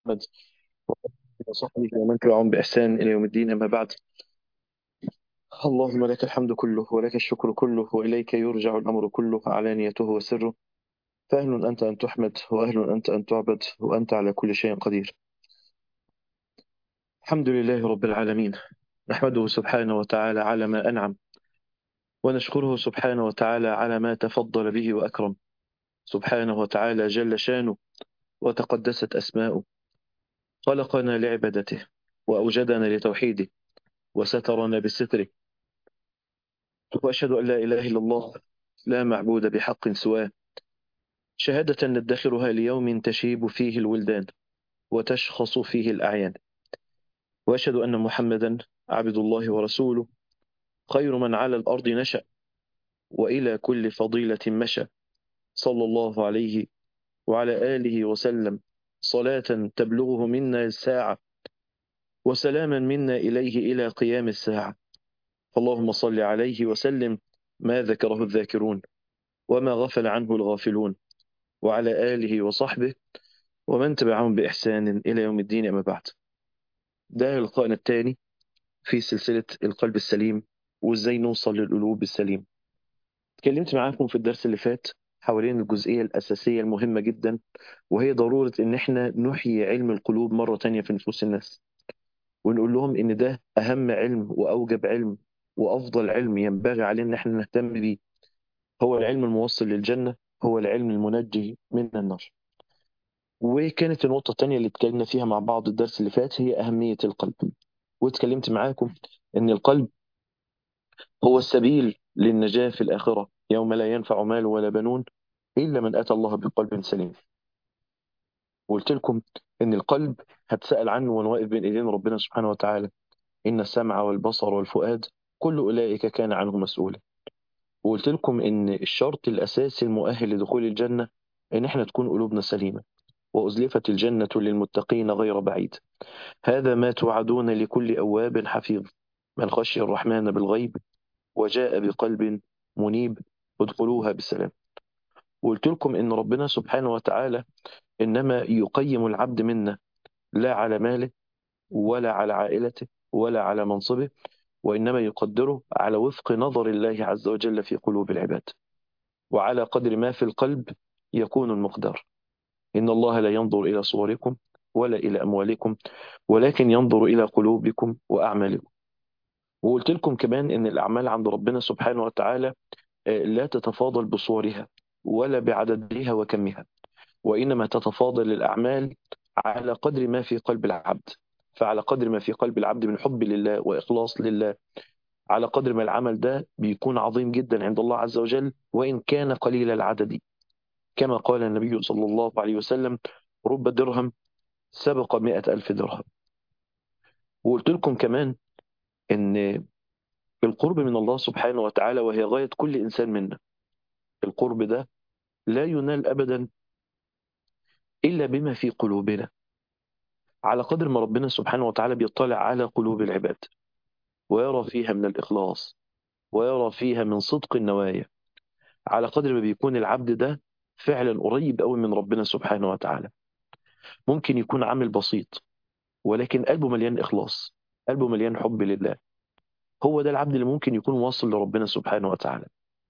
محمد وصحبه ومن تبعهم بإحسان إلى يوم الدين أما بعد اللهم لك الحمد كله ولك الشكر كله وإليك يرجع الأمر كله علانيته وسره فأهل أنت أن تحمد وأهل أنت أن تعبد وأنت على كل شيء قدير الحمد لله رب العالمين نحمده سبحانه وتعالى على ما أنعم ونشكره سبحانه وتعالى على ما تفضل به وأكرم سبحانه وتعالى جل شانه وتقدست أسماؤه خلقنا لعبادته وأوجدنا لتوحيده وسترنا بستره وأشهد أن لا إله إلا الله لا معبود بحق سواه شهادة ندخرها ليوم تشيب فيه الولدان وتشخص فيه الأعيان وأشهد أن محمدا عبد الله ورسوله خير من على الأرض نشأ وإلى كل فضيلة مشى صلى الله عليه وعلى آله وسلم صلاة تبلغه منا الساعة وسلاما منا إليه إلى قيام الساعة اللهم صل عليه وسلم ما ذكره الذاكرون وما غفل عنه الغافلون وعلى آله وصحبه ومن تبعهم بإحسان إلى يوم الدين أما بعد ده لقاءنا الثاني في سلسلة القلب السليم وإزاي نوصل للقلوب السليم اتكلمت معاكم في الدرس اللي فات حوالين الجزئية الأساسية المهمة جدا وهي ضرورة إن إحنا نحيي علم القلوب مرة تانية في نفوس الناس ونقول لهم إن ده أهم علم وأوجب علم وأفضل علم ينبغي علينا إن إحنا نهتم بيه هو العلم الموصل للجنة هو العلم المنجي من النار وكانت النقطة الثانية اللي اتكلمنا فيها مع بعض الدرس اللي فات هي أهمية القلب واتكلمت معاكم إن القلب هو السبيل للنجاة في الآخرة يوم لا ينفع مال ولا بنون إلا من أتى الله بقلب سليم وقلت لكم إن القلب هتسأل عنه وأنا واقف بين إيدين ربنا سبحانه وتعالى إن السمع والبصر والفؤاد كل أولئك كان عنه مسؤولا وقلت لكم إن الشرط الأساسي المؤهل لدخول الجنة إن إحنا تكون قلوبنا سليمة وأزلفت الجنة للمتقين غير بعيد هذا ما توعدون لكل أواب حفيظ من خشي الرحمن بالغيب وجاء بقلب منيب ادخلوها بسلام وقلت لكم إن ربنا سبحانه وتعالى إنما يقيم العبد منا لا على ماله ولا على عائلته ولا على منصبه وإنما يقدره على وفق نظر الله عز وجل في قلوب العباد وعلى قدر ما في القلب يكون المقدار إن الله لا ينظر إلى صوركم ولا إلى أموالكم ولكن ينظر إلى قلوبكم وأعمالكم وقلت لكم كمان إن الأعمال عند ربنا سبحانه وتعالى لا تتفاضل بصورها ولا بعددها وكمها وإنما تتفاضل الأعمال على قدر ما في قلب العبد فعلى قدر ما في قلب العبد من حب لله وإخلاص لله على قدر ما العمل ده بيكون عظيم جدا عند الله عز وجل وإن كان قليل العدد كما قال النبي صلى الله عليه وسلم رب درهم سبق مئة ألف درهم وقلت لكم كمان إن القرب من الله سبحانه وتعالى وهي غاية كل إنسان منا القرب ده لا ينال أبدا إلا بما في قلوبنا على قدر ما ربنا سبحانه وتعالى بيطلع على قلوب العباد ويرى فيها من الإخلاص ويرى فيها من صدق النوايا على قدر ما بيكون العبد ده فعلا قريب قوي من ربنا سبحانه وتعالى ممكن يكون عامل بسيط ولكن قلبه مليان إخلاص قلبه مليان حب لله هو ده العبد اللي ممكن يكون واصل لربنا سبحانه وتعالى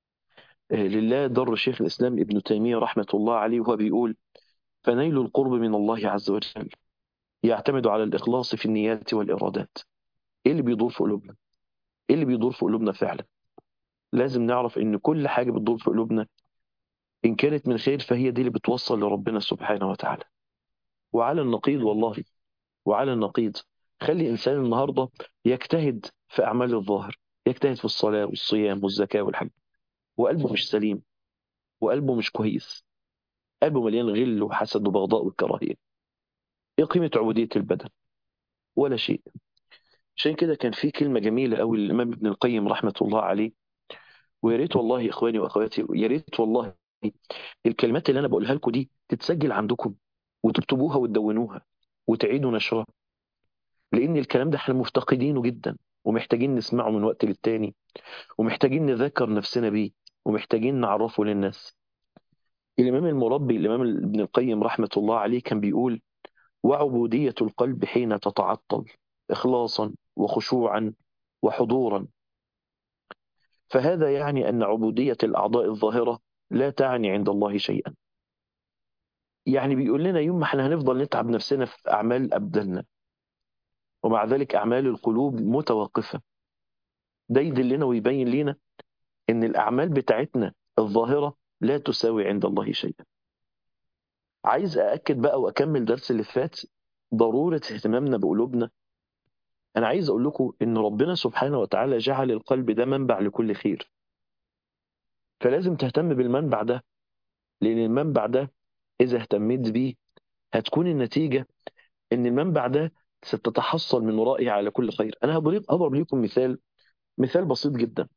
لله در شيخ الإسلام ابن تيمية رحمة الله عليه وهو بيقول فنيل القرب من الله عز وجل يعتمد على الإخلاص في النيات والإرادات إيه اللي بيدور في قلوبنا إيه اللي بيدور في قلوبنا فعلا لازم نعرف إن كل حاجة بتدور في قلوبنا إن كانت من خير فهي دي اللي بتوصل لربنا سبحانه وتعالى وعلى النقيض والله وعلى النقيض خلي إنسان النهاردة يجتهد في أعمال الظاهر يجتهد في الصلاة والصيام والزكاة والحج وقلبه مش سليم وقلبه مش كويس قلبه مليان غل وحسد وبغضاء والكراهية ايه قيمة عبودية البدن ولا شيء عشان كده كان في كلمة جميلة قوي للإمام ابن القيم رحمة الله عليه ويا ريت والله إخواني وأخواتي يا ريت والله الكلمات اللي أنا بقولها لكم دي تتسجل عندكم وتكتبوها وتدونوها وتعيدوا نشرها لأن الكلام ده احنا مفتقدينه جدا ومحتاجين نسمعه من وقت للتاني ومحتاجين نذكر نفسنا بيه ومحتاجين نعرفه للناس الإمام المربي الإمام ابن القيم رحمة الله عليه كان بيقول وعبودية القلب حين تتعطل إخلاصا وخشوعا وحضورا فهذا يعني أن عبودية الأعضاء الظاهرة لا تعني عند الله شيئا يعني بيقول لنا يوم ما احنا هنفضل نتعب نفسنا في أعمال أبدالنا ومع ذلك أعمال القلوب متوقفة ده يدلنا ويبين لنا ان الاعمال بتاعتنا الظاهره لا تساوي عند الله شيئا عايز ااكد بقى واكمل درس اللي فات ضروره اهتمامنا بقلوبنا انا عايز اقول لكم ان ربنا سبحانه وتعالى جعل القلب ده منبع لكل خير فلازم تهتم بالمنبع ده لان المنبع ده اذا اهتميت بيه هتكون النتيجه ان المنبع ده ستتحصل من ورائه على كل خير انا هضرب لكم مثال مثال بسيط جدا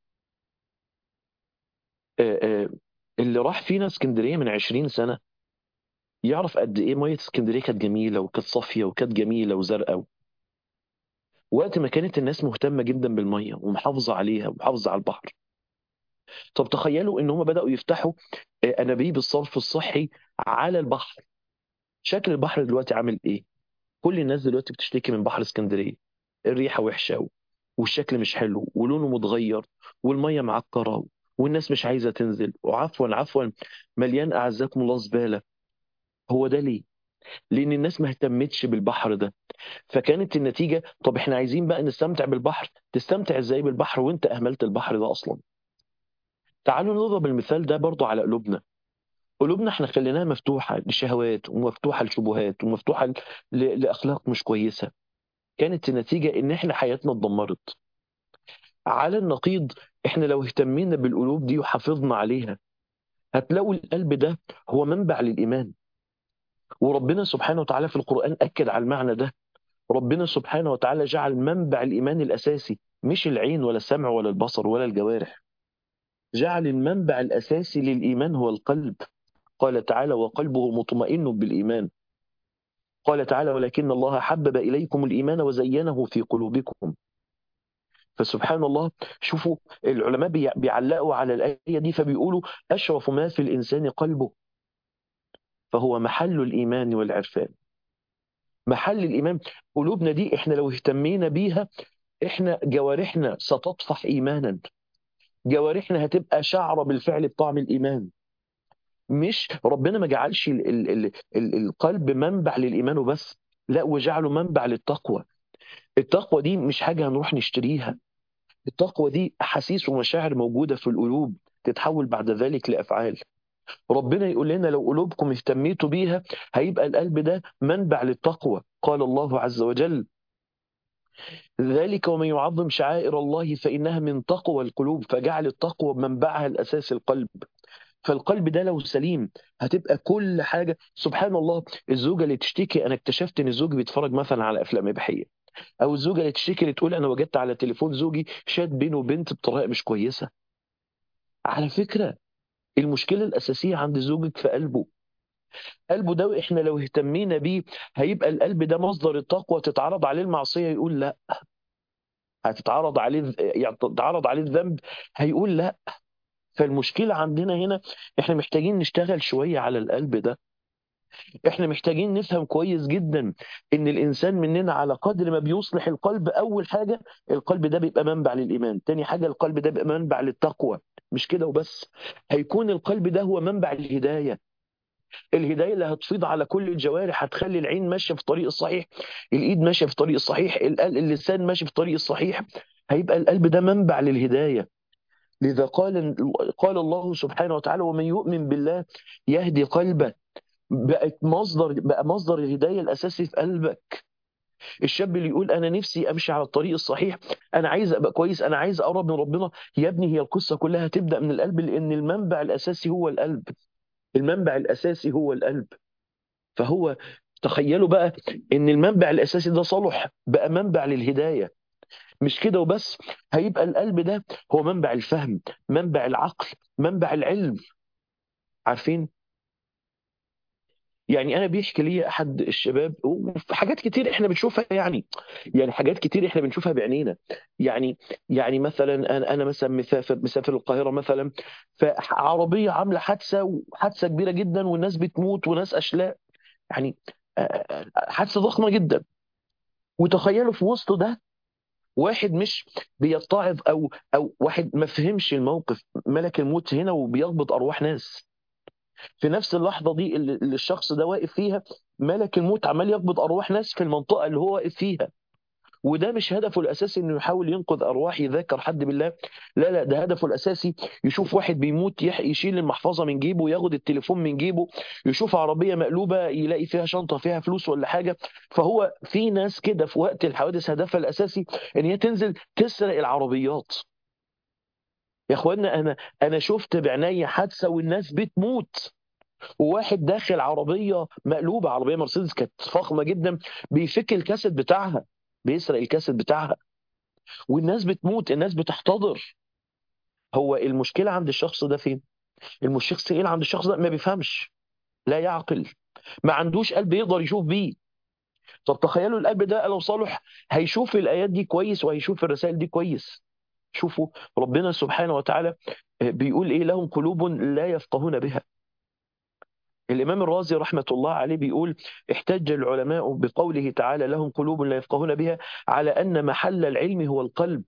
اللي راح فينا اسكندريه من 20 سنه يعرف قد ايه ميه اسكندريه كانت جميله وكانت صافيه وكانت جميله وزرقاء وقت ما كانت الناس مهتمه جدا بالميه ومحافظه عليها ومحافظه على البحر طب تخيلوا ان هم بداوا يفتحوا انابيب الصرف الصحي على البحر شكل البحر دلوقتي عامل ايه كل الناس دلوقتي بتشتكي من بحر اسكندريه الريحه وحشه والشكل مش حلو ولونه متغير والميه معكره والناس مش عايزه تنزل وعفوا عفوا مليان اعزكم الله زباله هو ده ليه؟ لان الناس ما اهتمتش بالبحر ده فكانت النتيجه طب احنا عايزين بقى نستمتع بالبحر تستمتع ازاي بالبحر وانت اهملت البحر ده اصلا تعالوا نضرب المثال ده برضو على قلوبنا قلوبنا احنا خليناها مفتوحه لشهوات ومفتوحه لشبهات ومفتوحه ل... لاخلاق مش كويسه كانت النتيجه ان احنا حياتنا اتدمرت على النقيض احنا لو اهتمينا بالقلوب دي وحافظنا عليها هتلاقوا القلب ده هو منبع للايمان وربنا سبحانه وتعالى في القرآن أكد على المعنى ده ربنا سبحانه وتعالى جعل منبع الإيمان الأساسي مش العين ولا السمع ولا البصر ولا الجوارح جعل المنبع الأساسي للإيمان هو القلب قال تعالى وقلبه مطمئن بالإيمان قال تعالى ولكن الله حبب إليكم الإيمان وزينه في قلوبكم فسبحان الله شوفوا العلماء بيعلقوا على الآية دي فبيقولوا أشرف ما في الإنسان قلبه فهو محل الإيمان والعرفان محل الإيمان قلوبنا دي إحنا لو اهتمينا بيها إحنا جوارحنا ستطفح إيمانا جوارحنا هتبقى شعرة بالفعل بطعم الإيمان مش ربنا ما جعلش ال ال ال ال القلب منبع للإيمان وبس لا وجعله منبع للتقوى التقوى دي مش حاجة هنروح نشتريها التقوى دي أحاسيس ومشاعر موجودة في القلوب تتحول بعد ذلك لأفعال ربنا يقول لنا لو قلوبكم اهتميتوا بيها هيبقى القلب ده منبع للتقوى قال الله عز وجل ذلك ومن يعظم شعائر الله فإنها من تقوى القلوب فجعل التقوى منبعها الأساس القلب فالقلب ده لو سليم هتبقى كل حاجة سبحان الله الزوجة اللي تشتكي أنا اكتشفت إن الزوج بيتفرج مثلا على أفلام إباحية أو الزوجة اللي تشتكي اللي تقول أنا وجدت على تليفون زوجي شات بينه وبنت بطريقة مش كويسة على فكرة المشكلة الأساسية عند زوجك في قلبه قلبه ده احنا لو اهتمينا بيه هيبقى القلب ده مصدر التقوى تتعرض عليه المعصية يقول لا هتتعرض عليه يعني تتعرض عليه الذنب هيقول لا فالمشكلة عندنا هنا احنا محتاجين نشتغل شوية على القلب ده احنا محتاجين نفهم كويس جدا ان الانسان مننا على قدر ما بيصلح القلب اول حاجة القلب ده بيبقى منبع للايمان تاني حاجة القلب ده بيبقى منبع للتقوى مش كده وبس هيكون القلب ده هو منبع الهداية الهداية اللي هتفيض على كل الجوارح هتخلي العين ماشية في الطريق الصحيح الإيد ماشية في الطريق الصحيح اللسان ماشي في الطريق الصحيح هيبقى القلب ده منبع للهداية لذا قال قال الله سبحانه وتعالى ومن يؤمن بالله يهدي قلبه بقت مصدر بقى مصدر الهداية الأساسي في قلبك الشاب اللي يقول انا نفسي امشي على الطريق الصحيح انا عايز ابقى كويس انا عايز اقرب من ربنا يا ابني هي القصه كلها تبدا من القلب لان المنبع الاساسي هو القلب المنبع الاساسي هو القلب فهو تخيلوا بقى ان المنبع الاساسي ده صلح بقى منبع للهدايه مش كده وبس هيبقى القلب ده هو منبع الفهم منبع العقل منبع العلم عارفين يعني انا بيحكي لي احد الشباب حاجات كتير احنا بنشوفها يعني يعني حاجات كتير احنا بنشوفها بعينينا يعني يعني مثلا انا انا مثلا مسافر مسافر القاهره مثلا فعربيه عامله حادثه وحادثه كبيره جدا والناس بتموت وناس اشلاء يعني آه، حادثه ضخمه جدا وتخيلوا في وسط ده واحد مش بيتعظ او او واحد ما فهمش الموقف ملك الموت هنا وبيقبض ارواح ناس في نفس اللحظه دي اللي اللي الشخص ده واقف فيها ملك الموت عمال يقبض ارواح ناس في المنطقه اللي هو واقف فيها وده مش هدفه الاساسي انه يحاول ينقذ ارواح يذكر حد بالله لا لا ده هدفه الاساسي يشوف واحد بيموت يح- يشيل المحفظه من جيبه ياخد التليفون من جيبه يشوف عربيه مقلوبه يلاقي فيها شنطه فيها فلوس ولا حاجه فهو في ناس كده في وقت الحوادث هدفها الاساسي ان هي تنزل تسرق العربيات يا اخوانا انا انا شفت بعيني حادثه والناس بتموت وواحد داخل عربيه مقلوبه عربيه مرسيدس كانت فخمه جدا بيفك الكاسيت بتاعها بيسرق الكاسيت بتاعها والناس بتموت الناس بتحتضر هو المشكله عند الشخص ده فين المشكله ايه عند الشخص ده ما بيفهمش لا يعقل ما عندوش قلب يقدر يشوف بيه طب تخيلوا القلب ده لو صالح هيشوف الايات دي كويس وهيشوف الرسائل دي كويس شوفوا ربنا سبحانه وتعالى بيقول ايه لهم قلوب لا يفقهون بها الإمام الرازي رحمة الله عليه بيقول احتج العلماء بقوله تعالى لهم قلوب لا يفقهون بها على أن محل العلم هو القلب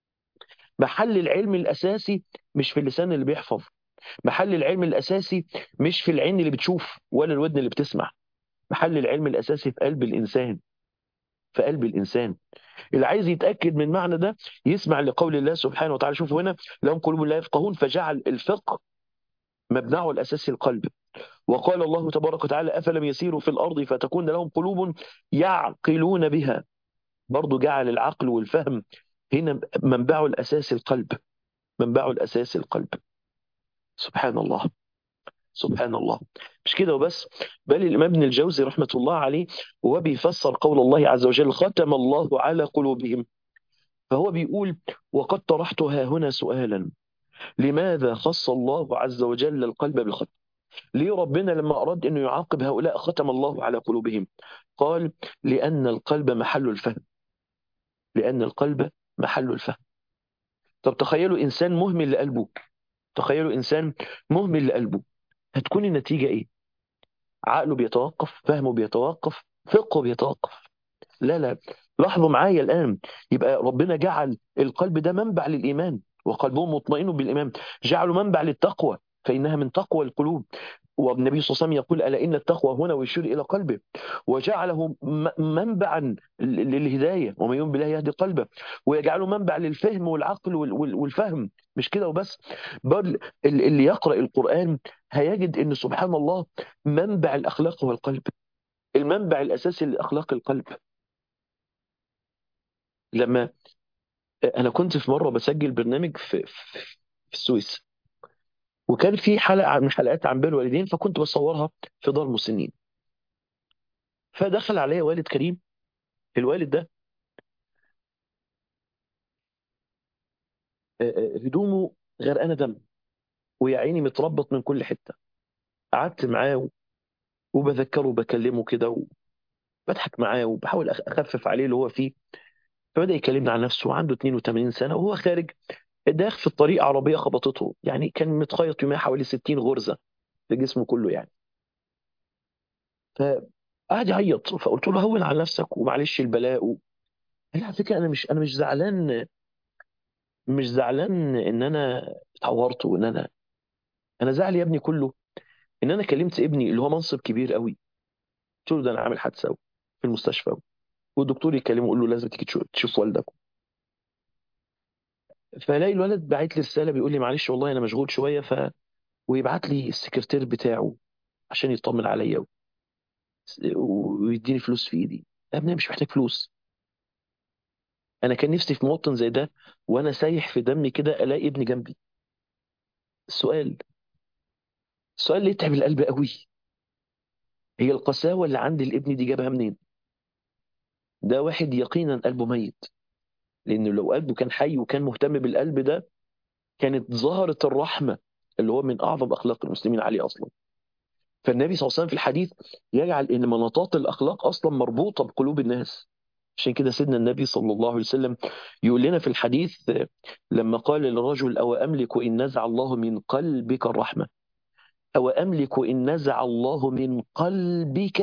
محل العلم الأساسي مش في اللسان اللي بيحفظ محل العلم الأساسي مش في العين اللي بتشوف ولا الودن اللي بتسمع محل العلم الأساسي في قلب الإنسان في قلب الإنسان اللي عايز يتأكد من معنى ده يسمع لقول الله سبحانه وتعالى شوفوا هنا لهم قلوب لا يفقهون فجعل الفقه مبناه الأساسي القلب وقال الله تبارك وتعالى أفلم يسيروا في الأرض فتكون لهم قلوب يعقلون بها برضو جعل العقل والفهم هنا منبعه الأساسي القلب منبعه الأساسي القلب سبحان الله سبحان الله مش كده وبس بل الإمام ابن الجوزي رحمة الله عليه هو بيفسر قول الله عز وجل ختم الله على قلوبهم فهو بيقول وقد طرحتها هنا سؤالا لماذا خص الله عز وجل القلب بالختم ليه ربنا لما أراد أنه يعاقب هؤلاء ختم الله على قلوبهم قال لأن القلب محل الفهم لأن القلب محل الفهم طب تخيلوا إنسان مهمل لقلبه تخيلوا إنسان مهمل لقلبه هتكون النتيجة إيه عقله بيتوقف فهمه بيتوقف فقهه بيتوقف لا لا لاحظوا معايا الآن يبقى ربنا جعل القلب ده منبع للإيمان وقلبهم مطمئن بالإيمان جعله منبع للتقوى فإنها من تقوى القلوب والنبي صلى الله عليه وسلم يقول ألا إن التقوى هنا ويشير إلى قلبه وجعله منبعا للهداية ومن يؤمن بالله يهدي قلبه ويجعله منبع للفهم والعقل والفهم مش كده وبس بل اللي يقرأ القرآن هيجد أن سبحان الله منبع الأخلاق هو القلب المنبع الأساسي لأخلاق القلب لما أنا كنت في مرة بسجل برنامج في, في السويس وكان في حلقة من حلقات عن بر الوالدين فكنت بصورها في دار مسنين فدخل عليا والد كريم الوالد ده هدومه غرقانه دم ويا عيني متربط من كل حته قعدت معاه وبذكره وبكلمه كده وبضحك معاه وبحاول اخفف عليه اللي هو فيه فبدا يكلمنا عن نفسه وعنده 82 سنه وهو خارج داخل في الطريق عربيه خبطته يعني كان متخيط يوميا حوالي 60 غرزه في جسمه كله يعني فقعد يعيط فقلت له هون على نفسك ومعلش البلاء و... قال على فكره انا مش انا مش زعلان مش زعلان ان انا اتعورت وان انا انا زعل يا ابني كله ان انا كلمت ابني اللي هو منصب كبير قوي قلت له ده انا عامل حادثه في المستشفى والدكتور يكلمه يقول له لازم تيجي تشوف والدك فلاقي الولد باعت لي رساله بيقول لي معلش والله انا مشغول شويه ف ويبعت لي السكرتير بتاعه عشان يطمن عليا ويديني فلوس في ايدي يا ابني مش محتاج فلوس انا كان نفسي في مواطن زي ده وانا سايح في دمي كده الاقي ابني جنبي السؤال السؤال اللي يتعب القلب قوي هي القساوه اللي عند الابن دي جابها منين ده واحد يقينا قلبه ميت لأنه لو قلبه كان حي وكان مهتم بالقلب ده كانت ظهرت الرحمة اللي هو من أعظم أخلاق المسلمين عليه أصلا فالنبي صلى الله عليه وسلم في الحديث يجعل أن مناطات الأخلاق أصلا مربوطة بقلوب الناس عشان كده سيدنا النبي صلى الله عليه وسلم يقول لنا في الحديث لما قال للرجل أو أملك إن نزع الله من قلبك الرحمة أو أملك إن نزع الله من قلبك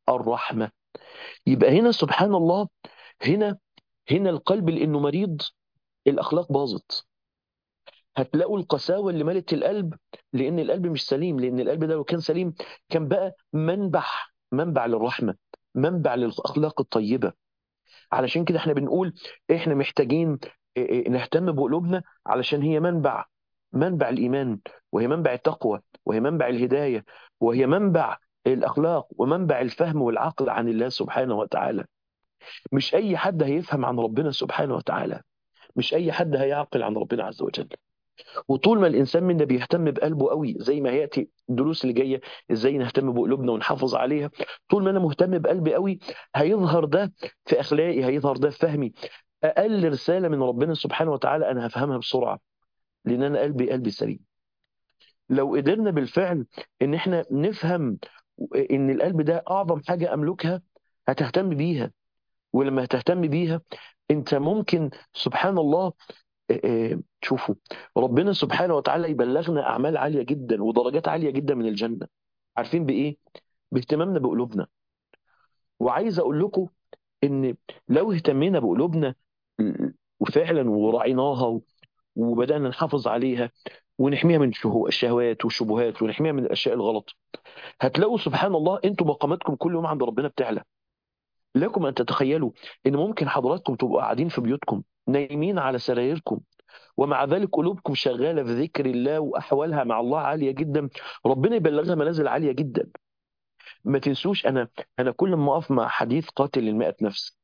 الرحمة يبقى هنا سبحان الله هنا هنا القلب لأنه مريض الأخلاق باظت هتلاقوا القساوة اللي ملت القلب لأن القلب مش سليم لأن القلب ده لو كان سليم كان بقى منبع منبع للرحمة منبع للأخلاق الطيبة علشان كده احنا بنقول احنا محتاجين نهتم بقلوبنا علشان هي منبع منبع الإيمان وهي منبع التقوى وهي منبع الهداية وهي منبع الأخلاق ومنبع الفهم والعقل عن الله سبحانه وتعالى مش أي حد هيفهم عن ربنا سبحانه وتعالى مش أي حد هيعقل عن ربنا عز وجل وطول ما الانسان منا بيهتم بقلبه قوي زي ما هياتي الدروس اللي جايه ازاي نهتم بقلوبنا ونحافظ عليها طول ما انا مهتم بقلبي قوي هيظهر ده في اخلاقي هيظهر ده في فهمي اقل رساله من ربنا سبحانه وتعالى انا هفهمها بسرعه لان انا قلبي قلبي سليم لو قدرنا بالفعل ان احنا نفهم ان القلب ده اعظم حاجه املكها هتهتم بيها ولما هتهتم بيها انت ممكن سبحان الله شوفوا ربنا سبحانه وتعالى يبلغنا اعمال عاليه جدا ودرجات عاليه جدا من الجنه عارفين بايه باهتمامنا بقلوبنا وعايز اقول لكم ان لو اهتمينا بقلوبنا وفعلا وراعيناها وبدانا نحافظ عليها ونحميها من الشهوات والشبهات ونحميها من الاشياء الغلط هتلاقوا سبحان الله انتم مقاماتكم كل يوم عند ربنا بتعلى لكم ان تتخيلوا ان ممكن حضراتكم تبقوا قاعدين في بيوتكم نايمين على سرايركم ومع ذلك قلوبكم شغالة في ذكر الله وأحوالها مع الله عالية جدا ربنا يبلغها منازل عالية جدا ما تنسوش أنا أنا كل ما أقف مع حديث قاتل للمئة نفس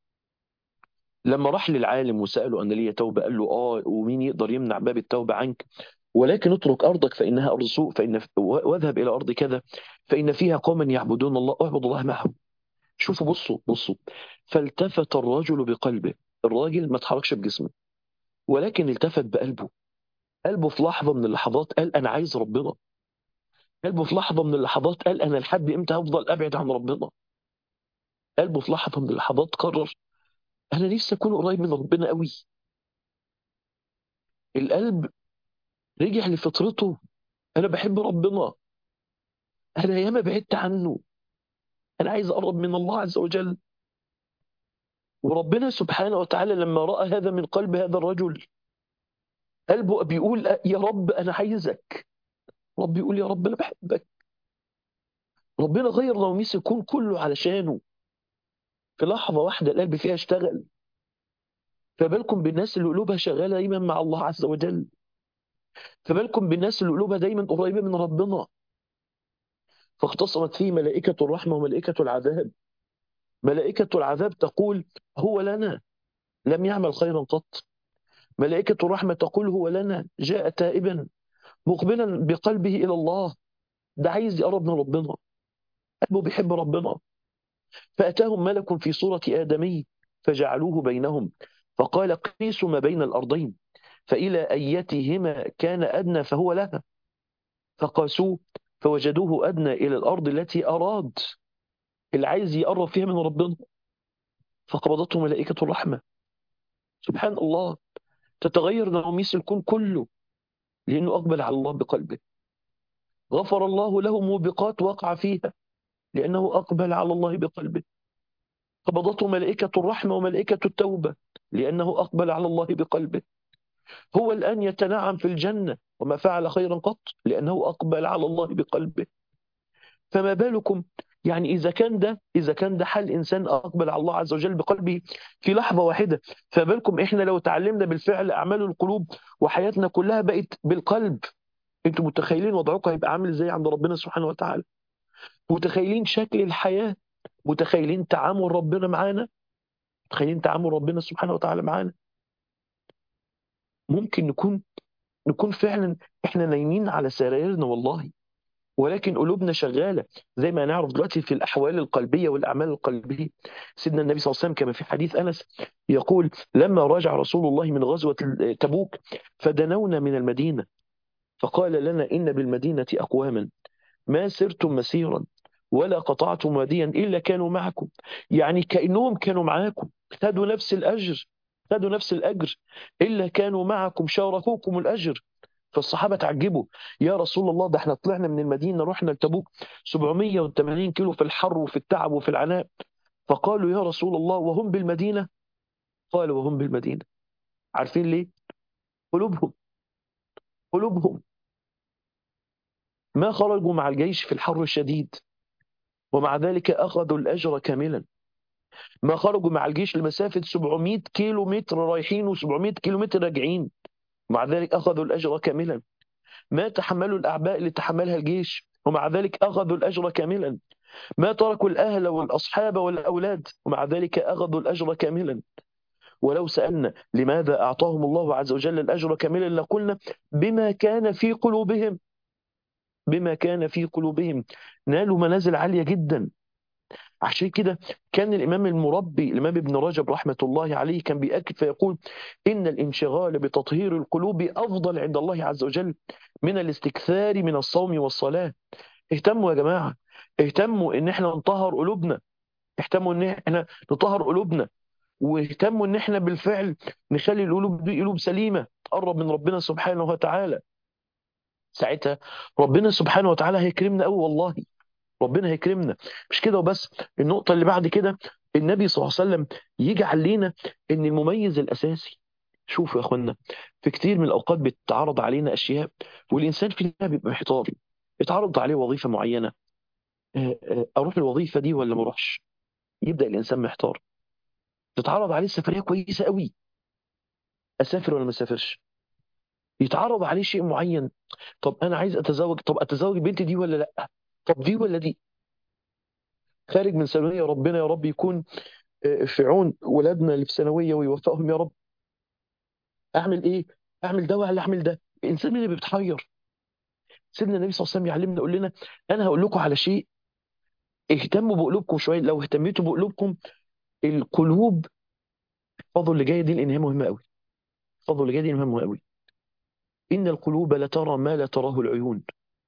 لما راح للعالم وسأله أنا لي توبة قال له آه ومين يقدر يمنع باب التوبة عنك ولكن اترك أرضك فإنها أرض سوء فإن واذهب إلى أرض كذا فإن فيها قوما يعبدون الله اعبد الله معهم شوفوا بصوا بصوا فالتفت الرجل بقلبه الراجل ما اتحركش بجسمه ولكن التفت بقلبه قلبه في لحظة من اللحظات قال أنا عايز ربنا قلبه في لحظة من اللحظات قال أنا لحد إمتى هفضل أبعد عن ربنا قلبه في لحظة من اللحظات قرر أنا نفسي أكون قريب من ربنا قوي القلب رجع لفطرته أنا بحب ربنا أنا ياما بعدت عنه أنا عايز أقرب من الله عز وجل وربنا سبحانه وتعالى لما رأى هذا من قلب هذا الرجل قلبه بيقول يا رب أنا عايزك رب يقول يا رب أنا بحبك ربنا غير نوميس الكون كله علشانه في لحظة واحدة القلب فيها اشتغل فبالكم بالناس اللي قلوبها شغالة دايما مع الله عز وجل فبالكم بالناس اللي قلوبها دايما قريبة من ربنا فاختصمت فيه ملائكة الرحمة وملائكة العذاب ملائكة العذاب تقول هو لنا لم يعمل خيرا قط ملائكة الرحمة تقول هو لنا جاء تائبا مقبلا بقلبه إلى الله ده عايز يقرب من ربنا قلبه بيحب ربنا فأتاهم ملك في صورة آدمي فجعلوه بينهم فقال قيسوا ما بين الأرضين فإلى أيتهما كان أدنى فهو لها فقاسوه فوجدوه أدنى إلى الأرض التي أراد اللي عايز يقرب فيها من ربنا فقبضته ملائكة الرحمة سبحان الله تتغير نوميس الكون كله لأنه أقبل على الله بقلبه غفر الله له موبقات وقع فيها لأنه أقبل على الله بقلبه قبضته ملائكة الرحمة وملائكة التوبة لأنه أقبل على الله بقلبه هو الآن يتنعم في الجنة وما فعل خيرا قط لأنه أقبل على الله بقلبه فما بالكم يعني إذا كان ده إذا كان ده حال إنسان أقبل على الله عز وجل بقلبه في لحظة واحدة فبالكم إحنا لو تعلمنا بالفعل أعمال القلوب وحياتنا كلها بقت بالقلب أنتم متخيلين وضعكم هيبقى عامل إزاي عند ربنا سبحانه وتعالى متخيلين شكل الحياة متخيلين تعامل ربنا معانا متخيلين تعامل ربنا سبحانه وتعالى معانا ممكن نكون نكون فعلا احنا نايمين على سرايرنا والله ولكن قلوبنا شغاله زي ما نعرف دلوقتي في الاحوال القلبيه والاعمال القلبيه سيدنا النبي صلى الله عليه وسلم كما في حديث انس يقول لما رجع رسول الله من غزوه تبوك فدنونا من المدينه فقال لنا ان بالمدينه اقواما ما سرتم مسيرا ولا قطعتم واديا الا كانوا معكم يعني كانهم كانوا معاكم خدوا نفس الاجر خدوا نفس الاجر الا كانوا معكم شاركوكم الاجر فالصحابة تعجبوا يا رسول الله ده احنا طلعنا من المدينة رحنا لتبوك 780 كيلو في الحر وفي التعب وفي العناء فقالوا يا رسول الله وهم بالمدينة قالوا وهم بالمدينة عارفين ليه قلوبهم قلوبهم ما خرجوا مع الجيش في الحر الشديد ومع ذلك أخذوا الأجر كاملا ما خرجوا مع الجيش لمسافة 700 كيلو متر رايحين و700 كيلو متر راجعين مع ذلك أخذوا الأجر كاملا ما تحملوا الأعباء اللي تحملها الجيش ومع ذلك أخذوا الأجر كاملا ما تركوا الأهل والأصحاب والأولاد ومع ذلك أخذوا الأجر كاملا ولو سألنا لماذا أعطاهم الله عز وجل الأجر كاملا لقلنا بما كان في قلوبهم بما كان في قلوبهم نالوا منازل عالية جدا عشان كده كان الإمام المربي الإمام ابن رجب رحمة الله عليه كان بيأكد فيقول إن الانشغال بتطهير القلوب أفضل عند الله عز وجل من الاستكثار من الصوم والصلاة اهتموا يا جماعة اهتموا إن احنا نطهر قلوبنا اهتموا إن احنا نطهر قلوبنا واهتموا إن احنا بالفعل نخلي القلوب دي قلوب سليمة تقرب من ربنا سبحانه وتعالى ساعتها ربنا سبحانه وتعالى هيكرمنا قوي والله ربنا هيكرمنا مش كده وبس النقطة اللي بعد كده النبي صلى الله عليه وسلم يجعل لينا ان المميز الاساسي شوفوا يا اخوانا في كتير من الاوقات بتتعرض علينا اشياء والانسان فينا بيبقى محتار اتعرض عليه وظيفة معينة اروح الوظيفة دي ولا ما اروحش يبدأ الانسان محتار تتعرض عليه سفرية كويسة قوي اسافر ولا ما اسافرش يتعرض عليه شيء معين طب انا عايز اتزوج طب اتزوج بنتي دي ولا لا طب دي ولا دي خارج من ثانويه ربنا يا رب يكون في عون ولادنا اللي في ثانويه ويوفقهم يا رب اعمل ايه اعمل ده ولا اعمل ده الانسان اللي بيتحير سيدنا النبي صلى الله عليه وسلم يعلمنا يقول لنا انا هقول لكم على شيء اهتموا بقلوبكم شويه لو اهتميتوا بقلوبكم القلوب الفضل اللي جايه دي لان هي مهمه قوي الفضل اللي جايه دي مهمه قوي ان القلوب لترى ما لا تراه العيون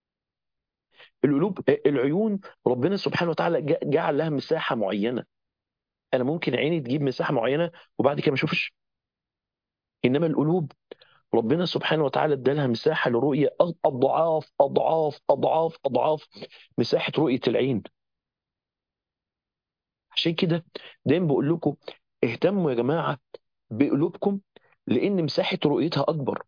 القلوب العيون ربنا سبحانه وتعالى جعل لها مساحه معينه انا ممكن عيني تجيب مساحه معينه وبعد كده ما اشوفش انما القلوب ربنا سبحانه وتعالى ادالها مساحه للرؤيه اضعاف اضعاف اضعاف اضعاف مساحه رؤيه العين عشان كده دايما بقول لكم اهتموا يا جماعه بقلوبكم لان مساحه رؤيتها اكبر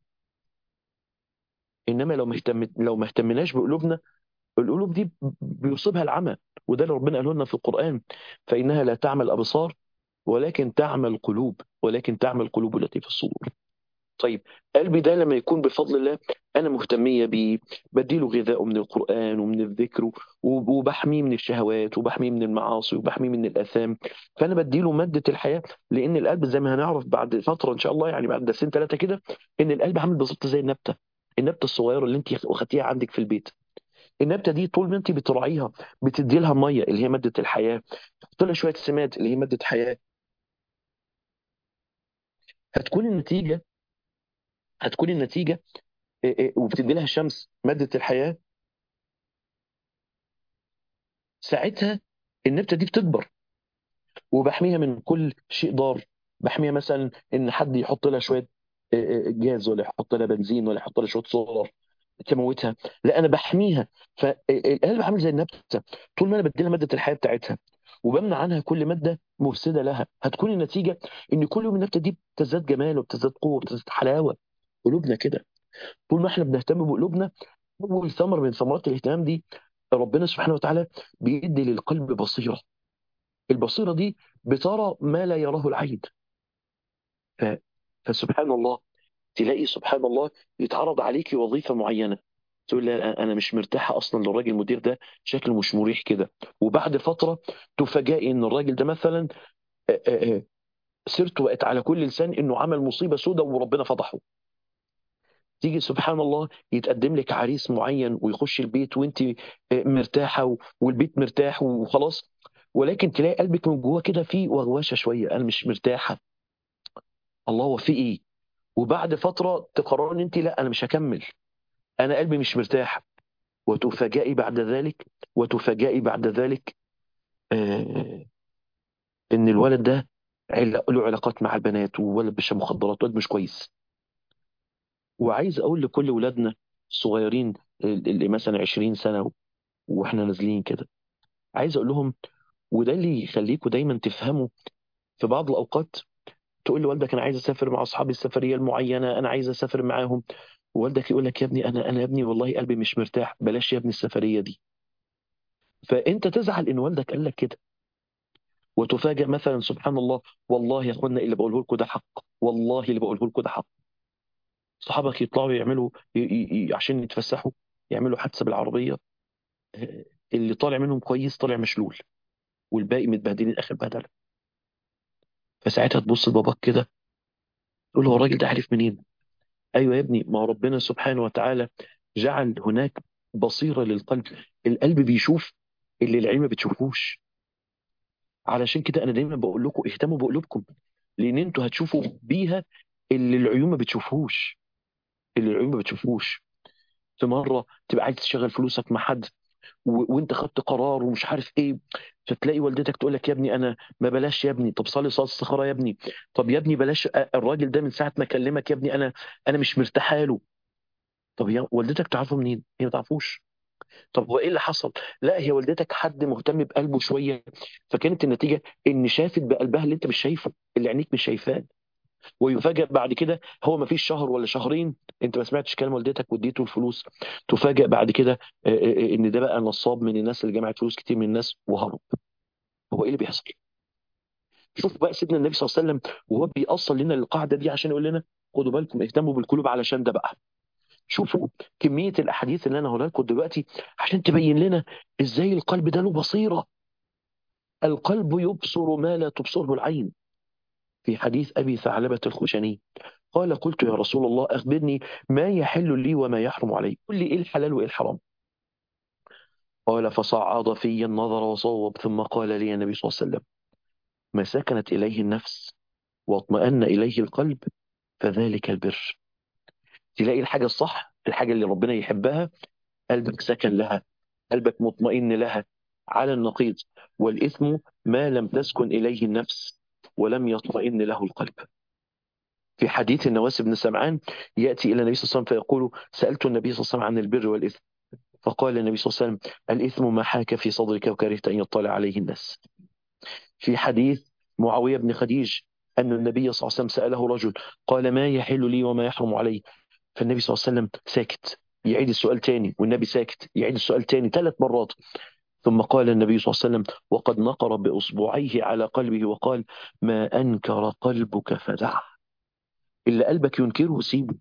انما لو مهتم لو ما اهتمناش بقلوبنا القلوب دي بيصيبها العمى وده اللي ربنا قاله لنا في القرآن فإنها لا تعمل أبصار ولكن تعمل قلوب ولكن تعمل قلوب التي في الصدور طيب قلبي ده لما يكون بفضل الله أنا مهتمية بيه بديله غذاءه من القرآن ومن الذكر وبحميه من الشهوات وبحميه من المعاصي وبحميه من الآثام فأنا بديله مادة الحياة لأن القلب زي ما هنعرف بعد فترة إن شاء الله يعني بعد سنين ثلاثة كده إن القلب عامل بالظبط زي النبتة النبتة الصغيرة اللي أنت أخدتيها عندك في البيت النبته دي طول ما انت بتراعيها بتدي لها ميه اللي هي ماده الحياه تحط لها شويه سماد اللي هي ماده حياه هتكون النتيجه هتكون النتيجه وبتدي لها شمس ماده الحياه ساعتها النبته دي بتكبر وبحميها من كل شيء ضار بحميها مثلا ان حد يحط لها شويه جاز ولا يحط لها بنزين ولا يحط لها شويه سولار تموتها لا انا بحميها فالقلب عامل زي النبته طول ما انا بدي لها ماده الحياه بتاعتها وبمنع عنها كل ماده مفسده لها هتكون النتيجه ان كل يوم النبته دي بتزداد جمال وبتزداد قوه وبتزداد حلاوه قلوبنا كده طول ما احنا بنهتم بقلوبنا اول ثمر من ثمرات الاهتمام دي ربنا سبحانه وتعالى بيدي للقلب بصيره البصيره دي بترى ما لا يراه العين ف... فسبحان الله تلاقي سبحان الله يتعرض عليكي وظيفة معينة تقول لي أنا مش مرتاحة أصلا للراجل المدير ده شكله مش مريح كده وبعد فترة تفاجئي إن الراجل ده مثلا سيرته بقت على كل لسان إنه عمل مصيبة سودة وربنا فضحه تيجي سبحان الله يتقدم لك عريس معين ويخش البيت وانت مرتاحة والبيت مرتاح وخلاص ولكن تلاقي قلبك من جوه كده فيه وغواشة شوية أنا مش مرتاحة الله هو في إيه وبعد فترة تقرر ان انت لا انا مش هكمل انا قلبي مش مرتاح وتفاجئي بعد ذلك وتفاجئي بعد ذلك آه ان الولد ده له علاقات مع البنات وولد بيشرب مخدرات ولد مش كويس وعايز اقول لكل ولادنا الصغيرين اللي مثلا 20 سنه واحنا نازلين كده عايز اقول لهم وده اللي يخليكم دايما تفهموا في بعض الاوقات تقول لوالدك انا عايز اسافر مع اصحابي السفريه المعينه انا عايز اسافر معاهم ووالدك يقول لك يا ابني انا انا يا ابني والله قلبي مش مرتاح بلاش يا ابني السفريه دي فانت تزعل ان والدك قال لك كده وتفاجئ مثلا سبحان الله والله يا اخوانا اللي بقوله لكم ده حق والله اللي بقوله لكم ده حق صحابك يطلعوا يعملوا ي... ي... ي... عشان يتفسحوا يعملوا حادثه بالعربيه آه، اللي طالع منهم كويس طالع مشلول والباقي متبهدلين اخر بهدله فساعتها تبص لباباك كده تقول له هو الراجل ده عارف منين ايوه يا ابني ما هو ربنا سبحانه وتعالى جعل هناك بصيره للقلب القلب بيشوف اللي العين ما بتشوفوش علشان كده انا دايما بقول لكم اهتموا بقلوبكم لان انتوا هتشوفوا بيها اللي العيون ما بتشوفوش اللي العيون ما بتشوفوش في مره تبقى عايز تشغل فلوسك مع حد و... وانت خدت قرار ومش عارف ايه فتلاقي والدتك تقول لك يا ابني انا ما بلاش يا ابني طب صلي صلاه استخاره يا ابني طب يا ابني بلاش أ- الراجل ده من ساعه ما كلمك يا ابني انا انا مش مرتاحه له طب هي والدتك تعرفه منين هي ما تعرفوش طب هو ايه اللي حصل لا هي والدتك حد مهتم بقلبه شويه فكانت النتيجه ان شافت بقلبها اللي انت مش شايفه اللي عينيك مش شايفاه ويفاجئ بعد كده هو ما فيش شهر ولا شهرين انت ما سمعتش كلام والدتك واديته الفلوس تفاجئ بعد كده آه، آه، آه، ان ده بقى نصاب من الناس اللي جمعت فلوس كتير من الناس وهرب هو ايه اللي بيحصل شوف بقى سيدنا النبي صلى الله عليه وسلم وهو بيأصل لنا القاعده دي عشان يقول لنا خدوا بالكم اهتموا بالقلوب علشان ده بقى شوفوا كميه الاحاديث اللي انا هقولها لكم دلوقتي عشان تبين لنا ازاي القلب ده له بصيره القلب يبصر ما لا تبصره العين في حديث ابي ثعلبه الخشني قال قلت يا رسول الله أخبرني ما يحل لي وما يحرم علي قل لي إيه الحلال وإيه الحرام قال فصعد في النظر وصوب ثم قال لي النبي صلى الله عليه وسلم ما سكنت إليه النفس واطمأن إليه القلب فذلك البر تلاقي الحاجة الصح الحاجة اللي ربنا يحبها قلبك سكن لها قلبك مطمئن لها على النقيض والإثم ما لم تسكن إليه النفس ولم يطمئن له القلب في حديث النواس بن سمعان يأتي إلى النبي صلى الله عليه وسلم فيقول سألت النبي صلى الله عليه وسلم عن البر والإثم فقال النبي صلى الله عليه وسلم الإثم ما حاك في صدرك وكرهت أن يطلع عليه الناس في حديث معاوية بن خديج أن النبي صلى الله عليه وسلم سأله رجل قال ما يحل لي وما يحرم علي فالنبي صلى الله عليه وسلم ساكت يعيد السؤال تاني والنبي ساكت يعيد السؤال تاني ثلاث مرات ثم قال النبي صلى الله عليه وسلم وقد نقر بإصبعيه على قلبه وقال ما أنكر قلبك فدعه إلا قلبك ينكره سيبه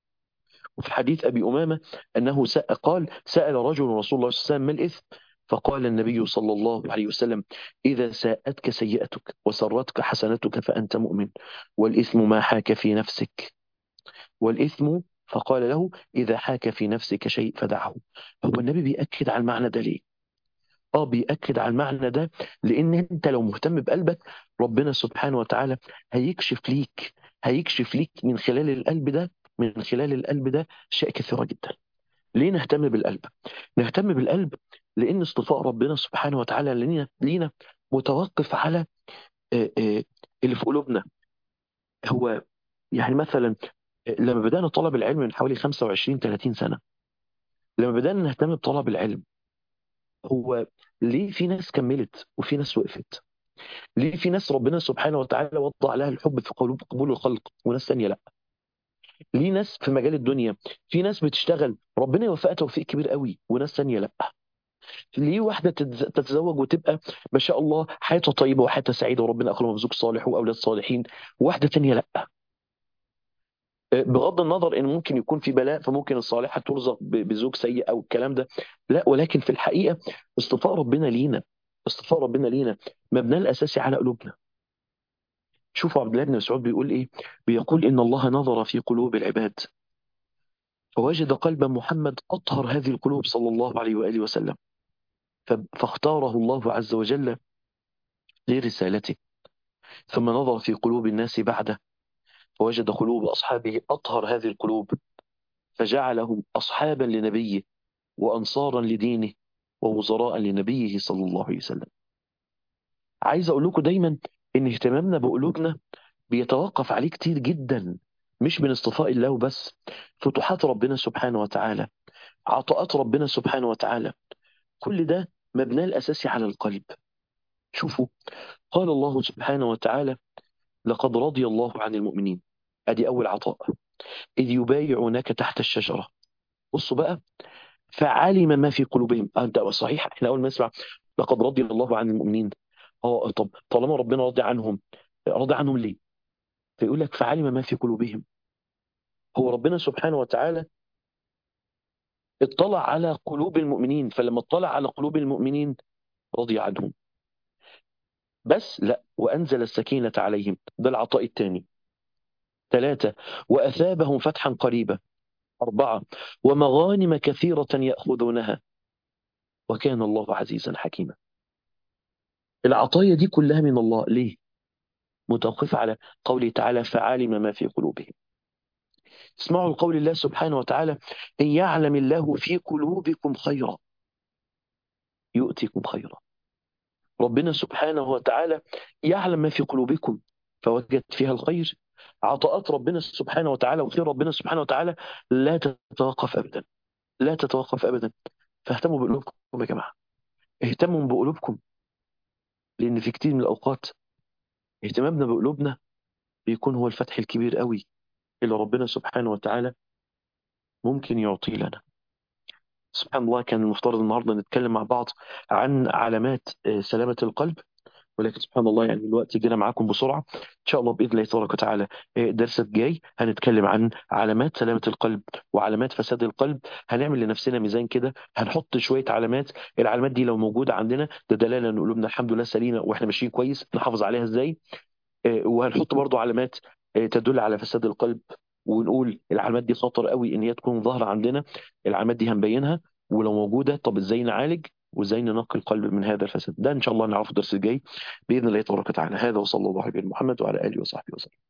وفي حديث أبي أمامة أنه سأل قال سأل رجل رسول الله صلى الله عليه وسلم ما الإثم فقال النبي صلى الله عليه وسلم إذا ساءتك سيئتك وسرتك حسنتك فأنت مؤمن والإثم ما حاك في نفسك والإثم فقال له إذا حاك في نفسك شيء فدعه هو النبي بيأكد على المعنى ده ليه اه بيأكد على المعنى ده لأن أنت لو مهتم بقلبك ربنا سبحانه وتعالى هيكشف ليك هيكشف ليك من خلال القلب ده من خلال القلب ده أشياء كثيرة جدا ليه نهتم بالقلب نهتم بالقلب لأن اصطفاء ربنا سبحانه وتعالى لينا لينا متوقف على آه، آه، اللي في قلوبنا هو يعني مثلا آه، لما بدأنا طلب العلم من حوالي 25 30 سنة لما بدأنا نهتم بطلب العلم هو ليه في ناس كملت وفي ناس وقفت ليه في ناس ربنا سبحانه وتعالى وضع لها الحب في قلوب قبول الخلق وناس تانية لا ليه ناس في مجال الدنيا في ناس بتشتغل ربنا يوفقها توفيق كبير قوي وناس تانية لا ليه واحدة تتز- تتزوج وتبقى ما شاء الله حياتها طيبة وحياتها سعيدة وربنا أكرمها بزوج صالح وأولاد صالحين واحدة تانية لا بغض النظر ان ممكن يكون في بلاء فممكن الصالحه ترزق ب- بزوج سيء او الكلام ده لا ولكن في الحقيقه اصطفاء ربنا لينا اصطفاء ربنا لينا مبناه الاساسي على قلوبنا شوفوا عبد الله بن مسعود بيقول ايه بيقول ان الله نظر في قلوب العباد فوجد قلب محمد اطهر هذه القلوب صلى الله عليه واله وسلم ف- فاختاره الله عز وجل لرسالته ثم نظر في قلوب الناس بعده فوجد قلوب اصحابه اطهر هذه القلوب فجعلهم اصحابا لنبيه وأنصارا لدينه ووزراء لنبيه صلى الله عليه وسلم عايز أقول لكم دايما إن اهتمامنا بقلوبنا بيتوقف عليه كتير جدا مش من اصطفاء الله وبس فتوحات ربنا سبحانه وتعالى عطاءات ربنا سبحانه وتعالى كل ده مبناه الأساسي على القلب شوفوا قال الله سبحانه وتعالى لقد رضي الله عن المؤمنين ادي اول عطاء اذ يبايعونك تحت الشجره بصوا بقى فعلم ما في قلوبهم آه، انت صحيح احنا اول ما نسمع لقد رضي الله عن المؤمنين اه طب طالما ربنا رضي عنهم رضي عنهم ليه فيقول لك فعلم ما في قلوبهم هو ربنا سبحانه وتعالى اطلع على قلوب المؤمنين فلما اطلع على قلوب المؤمنين رضي عنهم بس لا وأنزل السكينة عليهم ده العطاء الثاني ثلاثة وأثابهم فتحا قريبا أربعة ومغانم كثيرة يأخذونها وكان الله عزيزا حكيما العطايا دي كلها من الله ليه؟ متوقفة على قوله تعالى فعالم ما في قلوبهم اسمعوا القول الله سبحانه وتعالى إن يعلم الله في قلوبكم خيرا يؤتكم خيرا ربنا سبحانه وتعالى يعلم ما في قلوبكم فوجد فيها الخير عطاءات ربنا سبحانه وتعالى وخير ربنا سبحانه وتعالى لا تتوقف ابدا لا تتوقف ابدا فاهتموا بقلوبكم يا جماعه اهتموا بقلوبكم لان في كتير من الاوقات اهتمامنا بقلوبنا بيكون هو الفتح الكبير قوي اللي ربنا سبحانه وتعالى ممكن يعطيه لنا سبحان الله كان المفترض النهارده نتكلم مع بعض عن علامات سلامة القلب ولكن سبحان الله يعني الوقت جينا معاكم بسرعة إن شاء الله بإذن الله تبارك وتعالى الدرس الجاي هنتكلم عن علامات سلامة القلب وعلامات فساد القلب هنعمل لنفسنا ميزان كده هنحط شوية علامات العلامات دي لو موجودة عندنا ده دلالة إن قلوبنا الحمد لله سليمة وإحنا ماشيين كويس نحافظ عليها إزاي وهنحط برضو علامات تدل على فساد القلب ونقول العلامات دي خطر قوي ان هي تكون ظاهره عندنا العلامات دي هنبينها ولو موجوده طب ازاي نعالج وازاي ننقي القلب من هذا الفساد ده ان شاء الله نعرفه الدرس الجاي باذن الله تبارك وتعالى هذا وصلى الله على محمد وعلى اله وصحبه وسلم